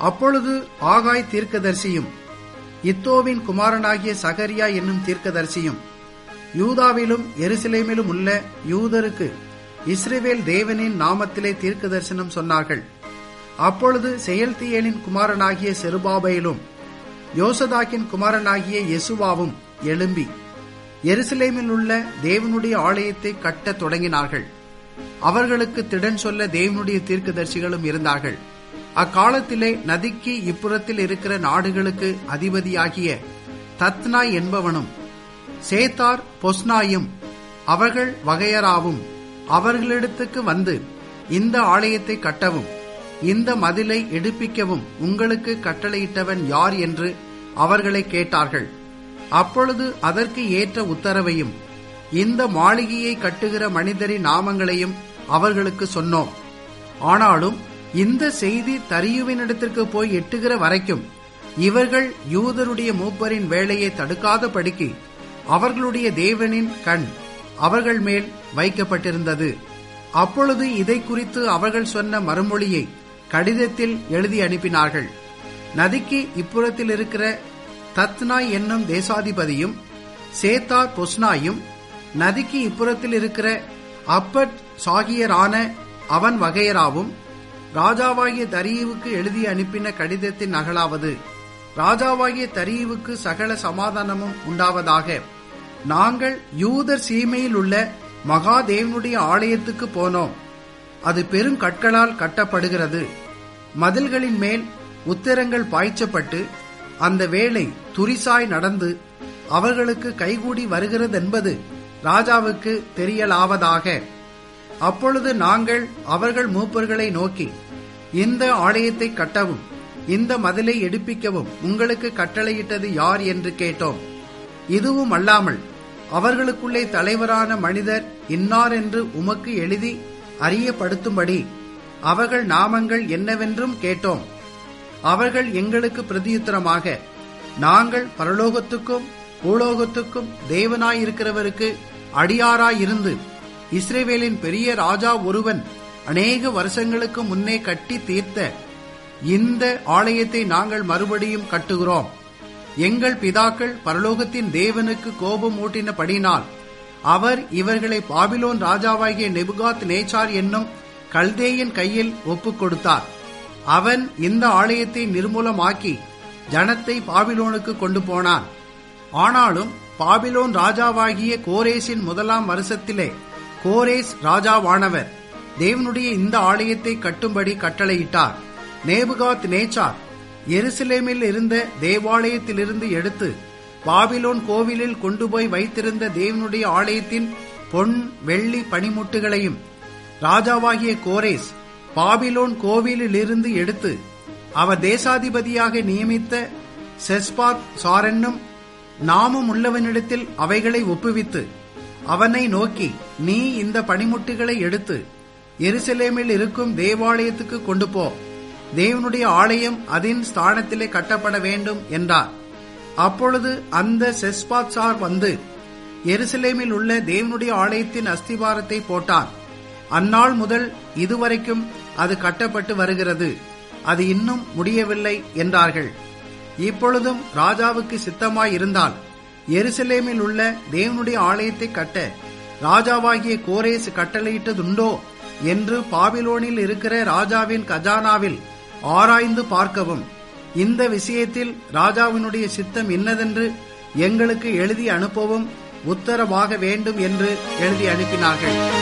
அப்பொழுது ஆகாய் தீர்க்கதரிசியும் இத்தோவின் குமாரனாகிய சகரியா என்னும் தீர்க்கதரிசியும் யூதாவிலும் எருசலேமிலும் உள்ள யூதருக்கு இஸ்ரவேல் தேவனின் நாமத்திலே தீர்க்க தரிசனம் சொன்னார்கள் அப்பொழுது செயல்தியேலின் குமாரனாகிய செருபாபையிலும் யோசதாக்கின் குமாரனாகிய யெசுவாவும் எழும்பி எருசலேமில் உள்ள தேவனுடைய ஆலயத்தை கட்டத் தொடங்கினார்கள் அவர்களுக்கு திடன் சொல்ல தேவனுடைய தீர்க்கதரிசிகளும் இருந்தார்கள் அக்காலத்திலே நதிக்கு இப்புறத்தில் இருக்கிற நாடுகளுக்கு அதிபதியாகிய தத்னாய் என்பவனும் சேத்தார் பொஸ்னாயும் அவர்கள் வகையராவும் அவர்களிடத்துக்கு வந்து இந்த ஆலயத்தை கட்டவும் இந்த மதிலை எடுப்பிக்கவும் உங்களுக்கு கட்டளையிட்டவன் யார் என்று அவர்களை கேட்டார்கள் அப்பொழுது அதற்கு ஏற்ற உத்தரவையும் இந்த மாளிகையை கட்டுகிற மனிதரின் நாமங்களையும் அவர்களுக்கு சொன்னோம் ஆனாலும் இந்த செய்தி தரியுவினிடத்திற்கு போய் எட்டுகிற வரைக்கும் இவர்கள் யூதருடைய மூப்பரின் வேலையை தடுக்காதபடிக்கு அவர்களுடைய தேவனின் கண் அவர்கள் மேல் வைக்கப்பட்டிருந்தது அப்பொழுது இதை குறித்து அவர்கள் சொன்ன மறுமொழியை கடிதத்தில் எழுதி அனுப்பினார்கள் நதிக்கு இப்புறத்தில் இருக்கிற தத்னாய் என்னும் தேசாதிபதியும் சேத்தார் பொஸ்னாயும் நதிக்கு இப்புறத்தில் இருக்கிற அப்பட் சாகியரான அவன் வகையராவும் ராஜாவாகிய தரியுவுக்கு எழுதி அனுப்பின கடிதத்தின் நகலாவது ராஜாவாகிய தரியுவுக்கு சகல சமாதானமும் உண்டாவதாக நாங்கள் யூதர் சீமையில் உள்ள மகாதேவனுடைய ஆலயத்துக்கு போனோம் அது பெருங்கற்களால் கட்டப்படுகிறது மதில்களின் மேல் உத்திரங்கள் பாய்ச்சப்பட்டு அந்த வேலை துரிசாய் நடந்து அவர்களுக்கு கைகூடி வருகிறதென்பது ராஜாவுக்கு தெரியலாவதாக அப்பொழுது நாங்கள் அவர்கள் மூப்பர்களை நோக்கி இந்த ஆலயத்தை கட்டவும் இந்த மதிலை எடுப்பிக்கவும் உங்களுக்கு கட்டளையிட்டது யார் என்று கேட்டோம் இதுவும் அல்லாமல் அவர்களுக்குள்ளே தலைவரான மனிதர் இன்னார் என்று உமக்கு எழுதி அறியப்படுத்தும்படி அவர்கள் நாமங்கள் என்னவென்றும் கேட்டோம் அவர்கள் எங்களுக்கு பிரதியுத்தரமாக நாங்கள் பரலோகத்துக்கும் பூலோகத்துக்கும் தேவனாயிருக்கிறவருக்கு அடியாராயிருந்து இஸ்ரேவேலின் பெரிய ராஜா ஒருவன் அநேக வருஷங்களுக்கு முன்னே கட்டி தீர்த்த இந்த ஆலயத்தை நாங்கள் மறுபடியும் கட்டுகிறோம் எங்கள் பிதாக்கள் பரலோகத்தின் தேவனுக்கு கோபம் ஊட்டினபடினால் அவர் இவர்களை பாபிலோன் ராஜாவாகிய நெபுகாத் நேச்சார் என்னும் கல்தேயின் கையில் ஒப்புக் கொடுத்தார் அவன் இந்த ஆலயத்தை நிர்மூலமாக்கி ஜனத்தை பாபிலோனுக்கு கொண்டு போனான் ஆனாலும் பாபிலோன் ராஜாவாகிய கோரேசின் முதலாம் வருஷத்திலே கோரேஸ் ராஜாவானவர் தேவனுடைய இந்த ஆலயத்தை கட்டும்படி கட்டளையிட்டார் நேபுகாத் நேச்சார் எருசலேமில் இருந்த தேவாலயத்திலிருந்து எடுத்து பாபிலோன் கோவிலில் கொண்டு போய் வைத்திருந்த தேவனுடைய ஆலயத்தின் பொன் வெள்ளி பனிமுட்டுகளையும் ராஜாவாகிய கோரேஸ் பாபிலோன் கோவிலிலிருந்து எடுத்து அவர் தேசாதிபதியாக நியமித்த செஸ்பாத் சாரென்னும் நாமும் உள்ளவனிடத்தில் அவைகளை ஒப்புவித்து அவனை நோக்கி நீ இந்த பனிமுட்டுகளை எடுத்து எருசலேமில் இருக்கும் தேவாலயத்துக்கு கொண்டு போ தேவனுடைய ஆலயம் அதன் ஸ்தானத்திலே கட்டப்பட வேண்டும் என்றார் அப்பொழுது அந்த செஸ்பாத்சார் வந்து எருசலேமில் உள்ள தேவனுடைய ஆலயத்தின் அஸ்திபாரத்தை போட்டான் அந்நாள் முதல் இதுவரைக்கும் அது கட்டப்பட்டு வருகிறது அது இன்னும் முடியவில்லை என்றார்கள் இப்பொழுதும் ராஜாவுக்கு சித்தமாய் இருந்தால் எருசலேமில் உள்ள தேவனுடைய ஆலயத்தை கட்ட ராஜாவாகிய கோரேஸ் கட்டளையிட்டதுண்டோ என்று பாபிலோனில் இருக்கிற ராஜாவின் கஜானாவில் ஆராய்ந்து பார்க்கவும் இந்த விஷயத்தில் ராஜாவினுடைய சித்தம் இன்னதென்று எங்களுக்கு எழுதி அனுப்பவும் உத்தரவாக வேண்டும் என்று எழுதி அனுப்பினார்கள்